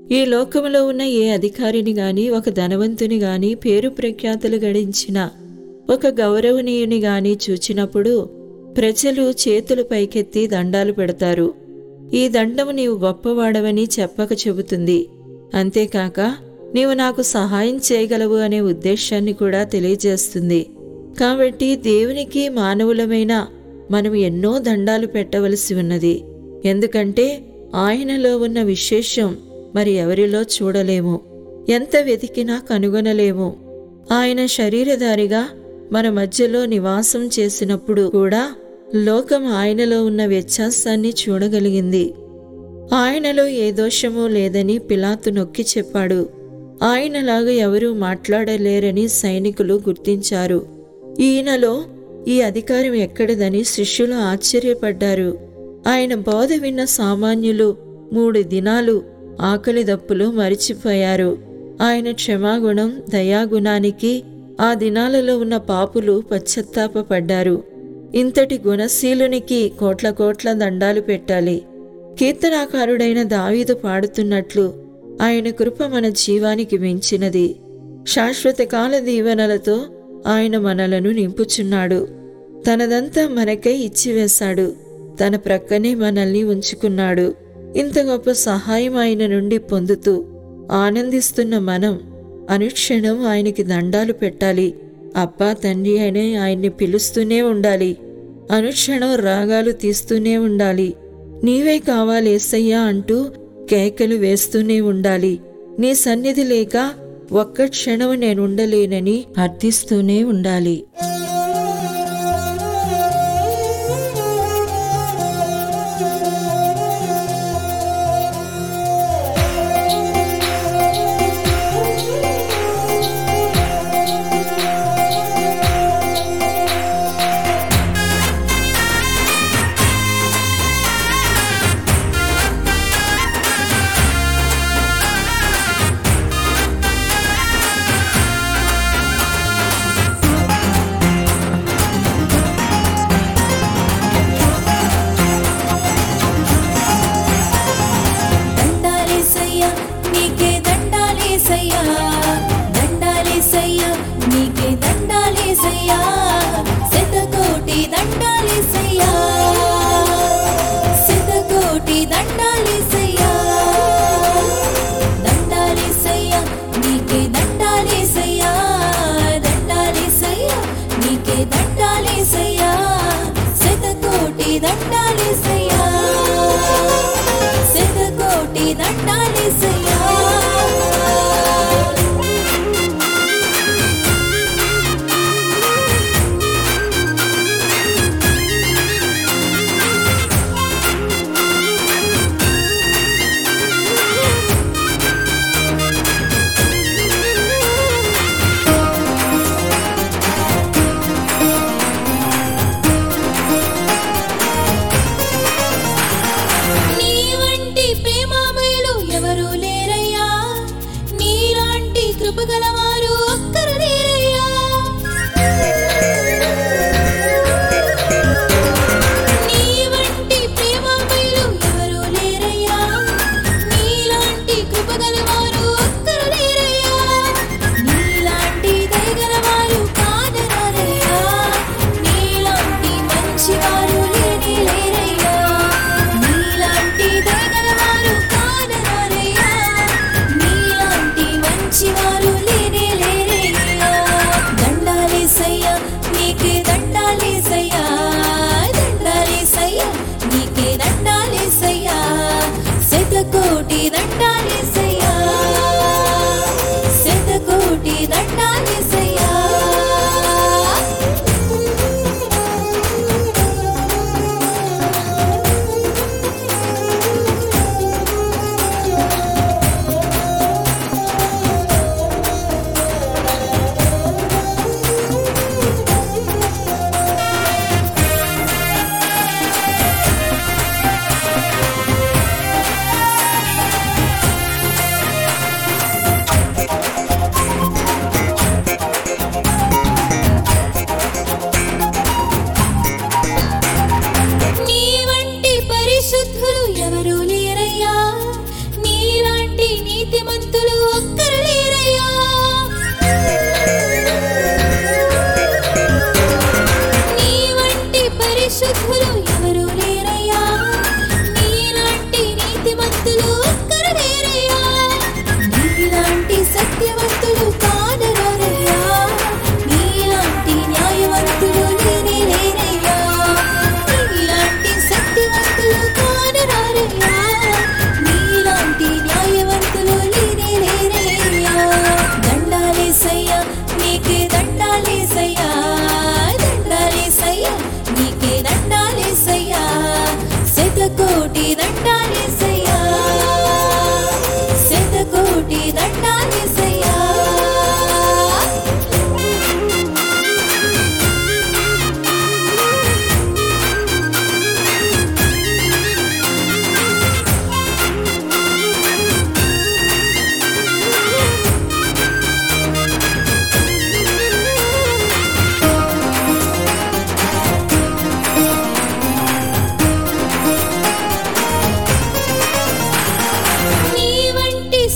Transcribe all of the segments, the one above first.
ఈ లోకములో ఉన్న ఏ అధికారిని గాని ఒక ధనవంతుని గాని పేరు ప్రఖ్యాతులు గడించిన ఒక గౌరవనీయుని గాని చూచినప్పుడు ప్రజలు చేతులు పైకెత్తి దండాలు పెడతారు ఈ దండము నీవు గొప్పవాడవని చెప్పక చెబుతుంది అంతేకాక నీవు నాకు సహాయం చేయగలవు అనే ఉద్దేశాన్ని కూడా తెలియజేస్తుంది కాబట్టి దేవునికి మానవులమైన మనం ఎన్నో దండాలు పెట్టవలసి ఉన్నది ఎందుకంటే ఆయనలో ఉన్న విశేషం మరి ఎవరిలో చూడలేము ఎంత వెతికినా కనుగొనలేము ఆయన శరీరధారిగా మన మధ్యలో నివాసం చేసినప్పుడు కూడా లోకం ఆయనలో ఉన్న వ్యత్యాసాన్ని చూడగలిగింది ఆయనలో ఏ దోషమూ లేదని పిలాతు నొక్కి చెప్పాడు ఆయనలాగా ఎవరూ మాట్లాడలేరని సైనికులు గుర్తించారు ఈయనలో ఈ అధికారం ఎక్కడిదని శిష్యులు ఆశ్చర్యపడ్డారు ఆయన బోధ విన్న సామాన్యులు మూడు దినాలు ఆకలి దప్పులు మరిచిపోయారు ఆయన క్షమాగుణం దయాగుణానికి ఆ దినాలలో ఉన్న పాపులు పశ్చత్తాపపడ్డారు ఇంతటి గుణశీలునికి కోట్ల కోట్ల దండాలు పెట్టాలి కీర్తనాకారుడైన దావీదు పాడుతున్నట్లు ఆయన కృప మన జీవానికి మించినది శాశ్వత కాల దీవెనలతో ఆయన మనలను నింపుచున్నాడు తనదంతా మనకై ఇచ్చివేశాడు తన ప్రక్కనే మనల్ని ఉంచుకున్నాడు ఇంత గొప్ప సహాయం ఆయన నుండి పొందుతూ ఆనందిస్తున్న మనం అనుక్షణం ఆయనకి దండాలు పెట్టాలి అబ్బా తండ్రి అనే ఆయన్ని పిలుస్తూనే ఉండాలి అనుక్షణం రాగాలు తీస్తూనే ఉండాలి నీవే కావాలేసయ్యా అంటూ కేకలు వేస్తూనే ఉండాలి నీ సన్నిధి లేక ఒక్క క్షణం నేనుండలేనని అర్థిస్తూనే ఉండాలి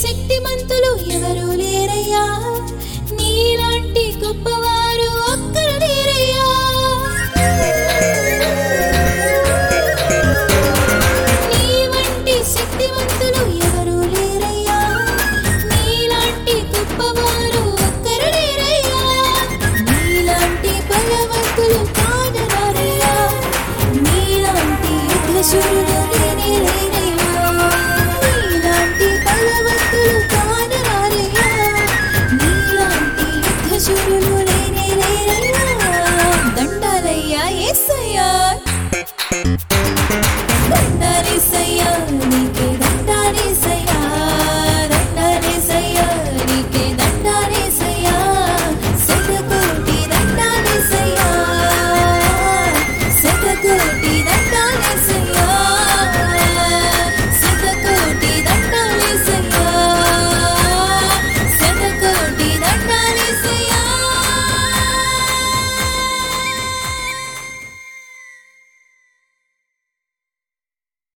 శక్తిమంతులు ఎవరూ లేరయ్యా నీలాంటి గొప్పవారు